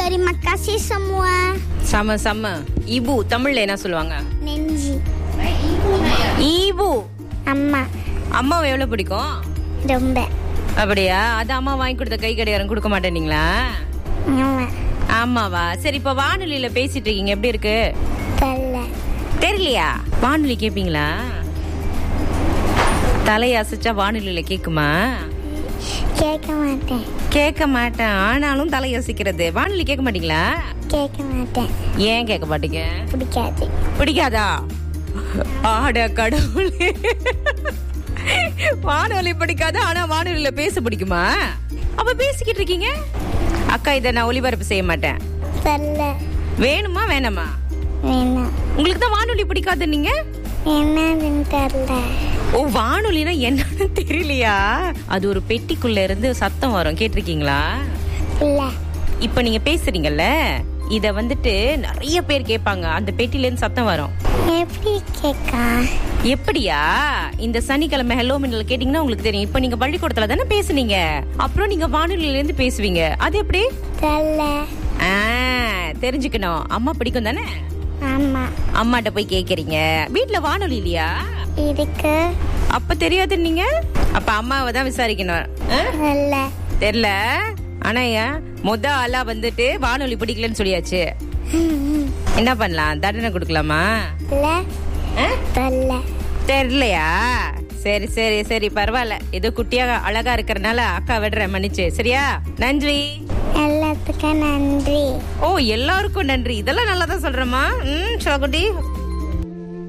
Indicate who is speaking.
Speaker 1: Terima kasih semua.
Speaker 2: செம செம இபு தமிழ்ல என்ன சொல்லுவாங்க
Speaker 1: Nenji.
Speaker 2: ஈபு
Speaker 1: Amma.
Speaker 2: அம்மாவை எவ்வளவு பிடிக்கும்
Speaker 1: Domba.
Speaker 2: அப்படியா அது அம்மா வாங்கி கொடுத்த கை கடியாரம் கொடுக்க மாட்டேனீங்களா
Speaker 1: Nyawa.
Speaker 2: ஆமாவா சரி இப்ப வானொலியில பேசிட்டு இருக்கீங்க எப்படி இருக்கு
Speaker 1: Tala.
Speaker 2: தெரியலையா வானொலி கேப்பீங்களா தலையை அசைச்சா வானொலியில கேக்குமா
Speaker 1: கேட்க மாட்டேன்
Speaker 2: கேட்க மாட்டேன் ஆனாலும் தலை யோசிக்கிறது வானொலி கேட்க மாட்டீங்களா
Speaker 1: கேட்க மாட்டேன்
Speaker 2: ஏன் கேட்க மாட்டீங்க
Speaker 1: பிடிக்காது
Speaker 2: பிடிக்காதா ஆட கடவுளே வானொலி பிடிக்காது ஆனா வானொலியில பேச பிடிக்குமா அப்ப பேசிக்கிட்டு இருக்கீங்க அக்கா இதை நான் ஒளிபரப்பு செய்ய மாட்டேன்
Speaker 1: தல்ல
Speaker 2: வேணுமா வேணாமா
Speaker 1: வேணாம்
Speaker 2: உங்களுக்கு தான் வானொலி பிடிக்காது நீங்க
Speaker 1: என்னதுன்னு தெரில
Speaker 2: ஓ வானொலினா என்னன்னு தெரியலையா அது ஒரு பெட்டிக்குள்ள இருந்து சத்தம் வரும் கேட்டிருக்கீங்களா
Speaker 1: இல்ல
Speaker 2: இப்ப நீங்க பேசுறீங்கல்ல இத வந்துட்டு நிறைய பேர் கேட்பாங்க அந்த பெட்டில இருந்து சத்தம் வரும்
Speaker 1: எப்படி கேட்கா
Speaker 2: எப்படியா இந்த சனிக்கிழமை ஹலோ மின்னல் கேட்டீங்கன்னா உங்களுக்கு தெரியும் இப்ப நீங்க பள்ளிக்கூடத்துல தானே பேசுனீங்க அப்புறம் நீங்க வானொலியில இருந்து பேசுவீங்க அது எப்படி
Speaker 1: தெரில
Speaker 2: ஆ, தெரிஞ்சுக்கணும் அம்மா பிடிக்கும் தானே
Speaker 1: ஆமா
Speaker 2: அம்மாட்ட போய் கேக்குறீங்க வீட்ல வானொலி இல்லையா
Speaker 1: இருக்கு
Speaker 2: அப்ப தெரியாது நீங்க அப்ப அம்மாவை தான் விசாரிக்கணும் ஆ?
Speaker 1: இல்ல
Speaker 2: தெரியல ஆனா ஏன் மொத ஆளா வந்துட்டு வானொலி பிடிக்கலன்னு சொல்லியாச்சு என்ன பண்ணலாம் தண்டனை கொடுக்கலாமா
Speaker 1: இல்ல
Speaker 2: ஆ?
Speaker 1: தெரில
Speaker 2: தெரியலையா சரி சரி சரி பரவாயில்ல ஏதோ குட்டியா அழகா இருக்கறனால அக்கா விடுறேன் மன்னிச்சு சரியா நன்றி
Speaker 1: எல்லாத்துக்கும் நன்றி
Speaker 2: ஓ எல்லாருக்கும் நன்றி இதெல்லாம் நல்லா தான் சொல்றேம்மா ம் குட்டி